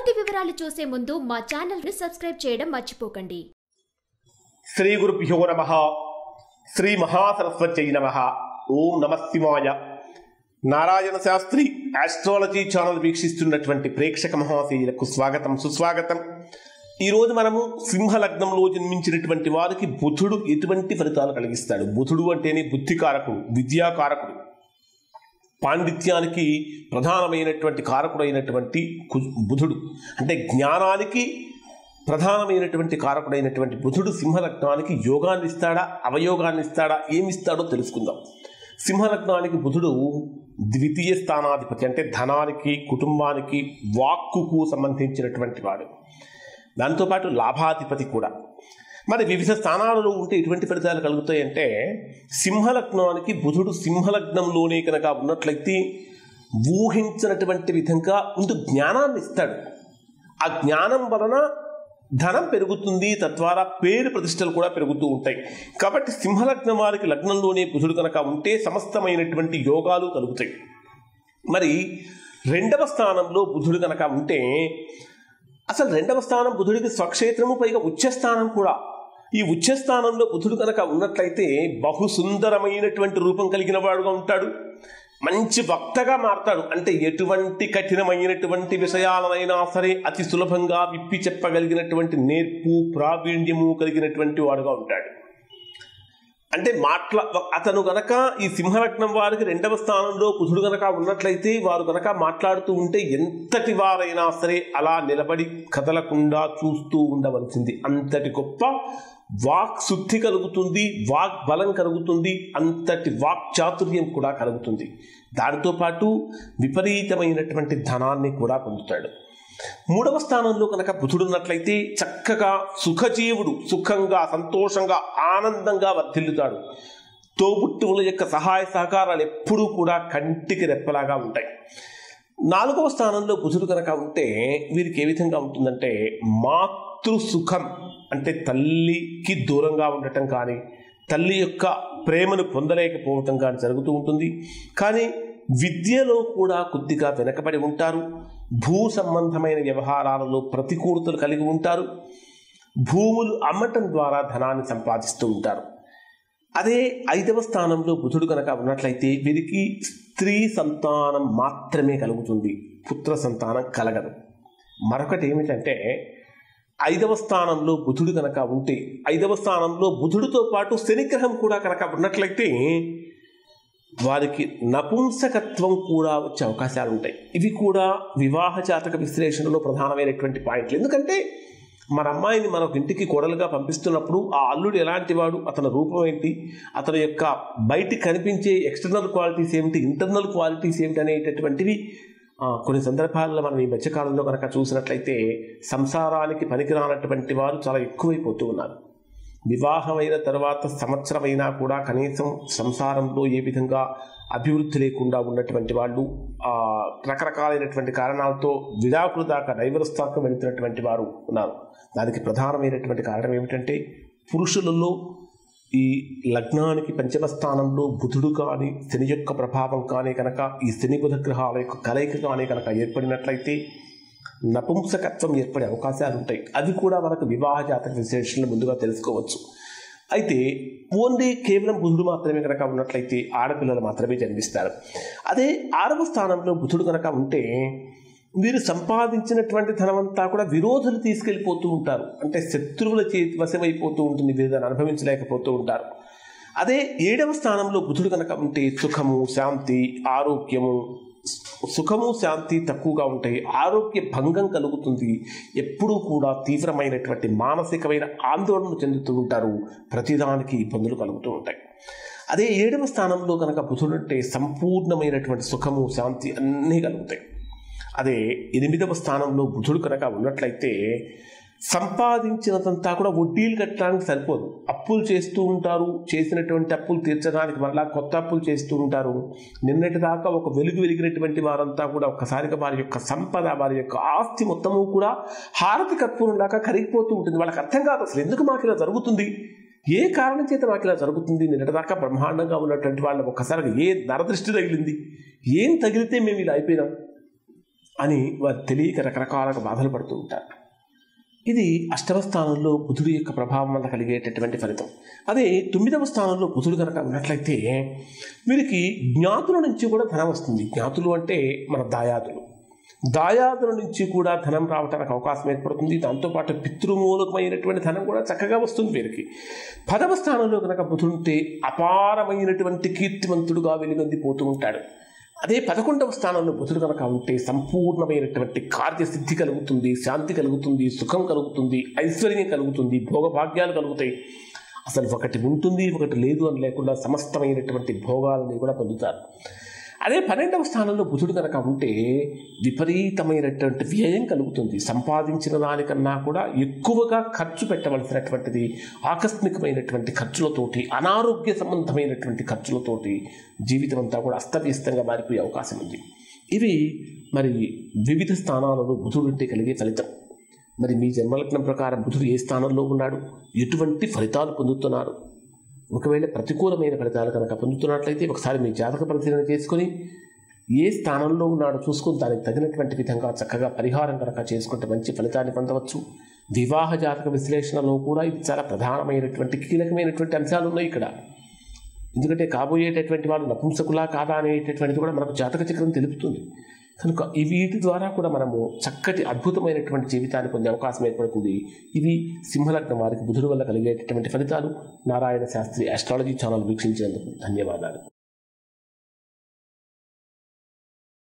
పూర్తి వివరాలు చూసే ముందు మా ఛానల్ ని సబ్స్క్రైబ్ చేయడం మర్చిపోకండి శ్రీ గురుభ్యో నమ శ్రీ మహాసరస్వత్యై నమ ఓం నమ శివాయ నారాయణ శాస్త్రి ఆస్ట్రాలజీ ఛానల్ వీక్షిస్తున్నటువంటి ప్రేక్షక మహాశయులకు స్వాగతం సుస్వాగతం ఈరోజు మనము సింహ లగ్నంలో జన్మించినటువంటి వారికి బుధుడు ఎటువంటి ఫలితాలు కలిగిస్తాడు బుధుడు అంటేనే బుద్ధికారకుడు విద్యాకారకుడు పాండిత్యానికి ప్రధానమైనటువంటి కారకుడైనటువంటి కు- బుధుడు అంటే జ్ఞానానికి ప్రధానమైనటువంటి కారకుడైనటువంటి బుధుడు సింహలగ్నానికి యోగాన్ని ఇస్తాడా అవయోగాన్ని ఇస్తాడా ఏమి ఇస్తాడో తెలుసుకుందాం సింహలగ్నానికి బుధుడు ద్వితీయ స్థానాధిపతి అంటే ధనానికి కుటుంబానికి వాక్కుకు సంబంధించినటువంటి వాడు దాంతోపాటు లాభాధిపతి కూడా మరి వివిధ స్థానాలలో ఉంటే ఎటువంటి ఫలితాలు కలుగుతాయంటే సింహలగ్నానికి బుధుడు సింహలగ్నంలోనే కనుక ఉన్నట్లయితే ఊహించినటువంటి విధంగా ముందు జ్ఞానాన్ని ఇస్తాడు ఆ జ్ఞానం వలన ధనం పెరుగుతుంది తద్వారా పేరు ప్రతిష్టలు కూడా పెరుగుతూ ఉంటాయి కాబట్టి సింహలగ్నం వారికి లగ్నంలోనే బుధుడు కనుక ఉంటే సమస్తమైనటువంటి యోగాలు కలుగుతాయి మరి రెండవ స్థానంలో బుధుడు కనుక ఉంటే అసలు రెండవ స్థానం బుధుడికి స్వక్షేత్రము పైగా ఉచ్చస్థానం కూడా ఈ ఉచ్చస్థానంలో బుధుడు కనుక ఉన్నట్లయితే బహు సుందరమైనటువంటి రూపం కలిగిన వాడుగా ఉంటాడు మంచి వక్తగా మారతాడు అంటే ఎటువంటి కఠినమైనటువంటి విషయాలనైనా సరే అతి సులభంగా విప్పి చెప్పగలిగినటువంటి నేర్పు ప్రావీణ్యము కలిగినటువంటి వాడుగా ఉంటాడు అంటే మాట్లా అతను గనక ఈ సింహలగ్నం వారికి రెండవ స్థానంలో కుజుడు గనక ఉన్నట్లయితే వారు గనక మాట్లాడుతూ ఉంటే ఎంతటి వారైనా సరే అలా నిలబడి కదలకుండా చూస్తూ ఉండవలసింది అంతటి గొప్ప వాక్ శుద్ధి కలుగుతుంది వాక్ బలం కలుగుతుంది అంతటి వాక్ చాతుర్యం కూడా కలుగుతుంది దానితో పాటు విపరీతమైనటువంటి ధనాన్ని కూడా పొందుతాడు మూడవ స్థానంలో కనుక బుధుడున్నట్లయితే చక్కగా సుఖజీవుడు సుఖంగా సంతోషంగా ఆనందంగా వర్ధిల్లుతాడు తోబుట్టువుల యొక్క సహాయ సహకారాలు ఎప్పుడూ కూడా కంటికి రెప్పలాగా ఉంటాయి నాలుగవ స్థానంలో బుధుడు కనుక ఉంటే వీరికి ఏ విధంగా ఉంటుందంటే మాతృ సుఖం అంటే తల్లికి దూరంగా ఉండటం కానీ తల్లి యొక్క ప్రేమను పొందలేకపోవటం కానీ జరుగుతూ ఉంటుంది కానీ విద్యలో కూడా కొద్దిగా వెనకబడి ఉంటారు భూ సంబంధమైన వ్యవహారాలలో ప్రతికూలతలు కలిగి ఉంటారు భూములు అమ్మటం ద్వారా ధనాన్ని సంపాదిస్తూ ఉంటారు అదే ఐదవ స్థానంలో బుధుడు కనుక ఉన్నట్లయితే వీరికి స్త్రీ సంతానం మాత్రమే కలుగుతుంది పుత్ర సంతానం కలగదు మరొకటి ఏమిటంటే ఐదవ స్థానంలో బుధుడు కనుక ఉంటే ఐదవ స్థానంలో బుధుడితో పాటు శనిగ్రహం కూడా కనుక ఉన్నట్లయితే వారికి నపుంసకత్వం కూడా వచ్చే అవకాశాలు ఉంటాయి ఇవి కూడా వివాహ జాతక విశ్లేషణలో ప్రధానమైనటువంటి పాయింట్లు ఎందుకంటే మన అమ్మాయిని మనకు ఇంటికి కోడలుగా పంపిస్తున్నప్పుడు ఆ అల్లుడు ఎలాంటి వాడు అతని రూపం ఏంటి అతని యొక్క బయటికి కనిపించే ఎక్స్టర్నల్ క్వాలిటీస్ ఏమిటి ఇంటర్నల్ క్వాలిటీస్ ఏమిటి అనేటటువంటివి ఆ, కొన్ని సందర్భాల్లో మనం ఈ మధ్యకాలంలో కనుక చూసినట్లయితే సంసారానికి పనికిరానటువంటి వారు చాలా ఎక్కువైపోతూ ఉన్నారు వివాహమైన తర్వాత సంవత్సరమైనా కూడా కనీసం సంసారంలో ఏ విధంగా అభివృద్ధి లేకుండా ఉన్నటువంటి వాళ్ళు ఆ, రకరకాలైనటువంటి కారణాలతో విడాకులు దాకా డైవర్స్ దాకా వెళుతున్నటువంటి వారు ఉన్నారు దానికి ప్రధానమైనటువంటి కారణం ఏమిటంటే పురుషులలో ఈ లగ్నానికి పంచమ స్థానంలో బుధుడు కానీ శని యొక్క ప్రభావం కానీ కనుక ఈ శని బుధ గ్రహాల యొక్క కలయిక కానీ కనుక ఏర్పడినట్లయితే నపుంసకత్వం ఏర్పడే అవకాశాలు ఉంటాయి అది కూడా మనకు వివాహ జాతక విశ్లేషణలు ముందుగా తెలుసుకోవచ్చు అయితే ఓన్లీ కేవలం బుధుడు మాత్రమే కనుక ఉన్నట్లయితే ఆడపిల్లలు మాత్రమే జన్మిస్తారు అదే ఆరవ స్థానంలో బుధుడు కనుక ఉంటే వీరు సంపాదించినటువంటి ధనమంతా కూడా విరోధులు తీసుకెళ్ళిపోతూ ఉంటారు అంటే శత్రువుల చేతి వశమైపోతూ ఉంటుంది వీరు దాన్ని అనుభవించలేకపోతూ ఉంటారు అదే ఏడవ స్థానంలో బుధుడు కనుక ఉంటే సుఖము శాంతి ఆరోగ్యము సుఖము శాంతి తక్కువగా ఉంటాయి ఆరోగ్య భంగం కలుగుతుంది ఎప్పుడూ కూడా తీవ్రమైనటువంటి మానసికమైన ఆందోళన చెందుతూ ఉంటారు ప్రతిదానికి ఇబ్బందులు కలుగుతూ ఉంటాయి అదే ఏడవ స్థానంలో కనుక బుధుడు అంటే సంపూర్ణమైనటువంటి సుఖము శాంతి అన్నీ కలుగుతాయి అదే ఎనిమిదవ స్థానంలో బుధుడు కనుక ఉన్నట్లయితే సంపాదించినదంతా కూడా వడ్డీలు కట్టడానికి సరిపోదు అప్పులు చేస్తూ ఉంటారు చేసినటువంటి అప్పులు తీర్చడానికి మళ్ళా కొత్త అప్పులు చేస్తూ ఉంటారు నిన్నటి దాకా ఒక వెలుగు వెలిగినటువంటి వారంతా కూడా ఒక్కసారిగా వారి యొక్క సంపద వారి యొక్క ఆస్తి మొత్తము కూడా హారతి కర్పూరం దాకా కరిగిపోతూ ఉంటుంది వాళ్ళకి అర్థం కాదు అసలు ఎందుకు మాకు ఇలా జరుగుతుంది ఏ కారణం చేత మాకు ఇలా జరుగుతుంది నిన్నటిదాకా బ్రహ్మాండంగా ఉన్నటువంటి వాళ్ళు ఒక్కసారిగా ఏ నరదృష్టి తగిలింది ఏం తగిలితే మేము ఇలా అయిపోయినాం అని వారు తెలియక రకరకాలుగా బాధలు పడుతూ ఉంటారు ఇది అష్టమ స్థానంలో బుధుడి యొక్క ప్రభావం వల్ల కలిగేటటువంటి ఫలితం అదే తొమ్మిదవ స్థానంలో బుధుడు కనుక ఉన్నట్లయితే వీరికి జ్ఞాతుల నుంచి కూడా ధనం వస్తుంది జ్ఞాతులు అంటే మన దాయాదులు దాయాదుల నుంచి కూడా ధనం రావడానికి అవకాశం ఏర్పడుతుంది దాంతోపాటు పితృమూలకమైనటువంటి ధనం కూడా చక్కగా వస్తుంది వీరికి పదవ స్థానంలో కనుక బుధుడుంటే అపారమైనటువంటి కీర్తివంతుడుగా వెలుగొందిపోతూ ఉంటాడు అదే పదకొండవ స్థానంలో బుధుడు కనుక ఉంటే సంపూర్ణమైనటువంటి కార్యసిద్ధి కలుగుతుంది శాంతి కలుగుతుంది సుఖం కలుగుతుంది ఐశ్వర్యం కలుగుతుంది భోగభాగ్యాలు కలుగుతాయి అసలు ఒకటి ఉంటుంది ఒకటి లేదు అని లేకుండా సమస్తమైనటువంటి భోగాలని కూడా పొందుతారు అదే పన్నెండవ స్థానంలో బుధుడు కనుక ఉంటే విపరీతమైనటువంటి వ్యయం కలుగుతుంది సంపాదించిన దానికన్నా కూడా ఎక్కువగా ఖర్చు పెట్టవలసినటువంటిది ఆకస్మికమైనటువంటి ఖర్చులతోటి అనారోగ్య సంబంధమైనటువంటి ఖర్చులతోటి జీవితం అంతా కూడా అస్తవ్యస్తంగా మారిపోయే అవకాశం ఉంది ఇవి మరి వివిధ స్థానాలలో బుధుడు ఉంటే కలిగే ఫలితం మరి మీ జన్మలగ్నం ప్రకారం బుధుడు ఏ స్థానంలో ఉన్నాడు ఎటువంటి ఫలితాలు పొందుతున్నారు ఒకవేళ ప్రతికూలమైన ఫలితాలు కనుక పొందుతున్నట్లయితే ఒకసారి మీ జాతక పరిశీలన చేసుకొని ఏ స్థానంలో ఉన్నాడో చూసుకొని దానికి తగినటువంటి విధంగా చక్కగా పరిహారం కనుక చేసుకుంటే మంచి ఫలితాన్ని పొందవచ్చు వివాహ జాతక విశ్లేషణలో కూడా ఇది చాలా ప్రధానమైనటువంటి కీలకమైనటువంటి అంశాలు ఉన్నాయి ఇక్కడ ఎందుకంటే కాబోయేటటువంటి వాళ్ళు నపుంసకులా కాదా అనేటటువంటిది కూడా మనకు జాతక చక్రం తెలుపుతుంది కనుక ఈ వీటి ద్వారా కూడా మనము చక్కటి అద్భుతమైనటువంటి జీవితాన్ని పొందే అవకాశం ఏర్పడుతుంది ఇవి సింహలగ్నం వారికి బుధుడు వల్ల కలిగేటటువంటి ఫలితాలు నారాయణ శాస్త్రి ఆస్ట్రాలజీ ఛానల్ వీక్షించినందుకు ధన్యవాదాలు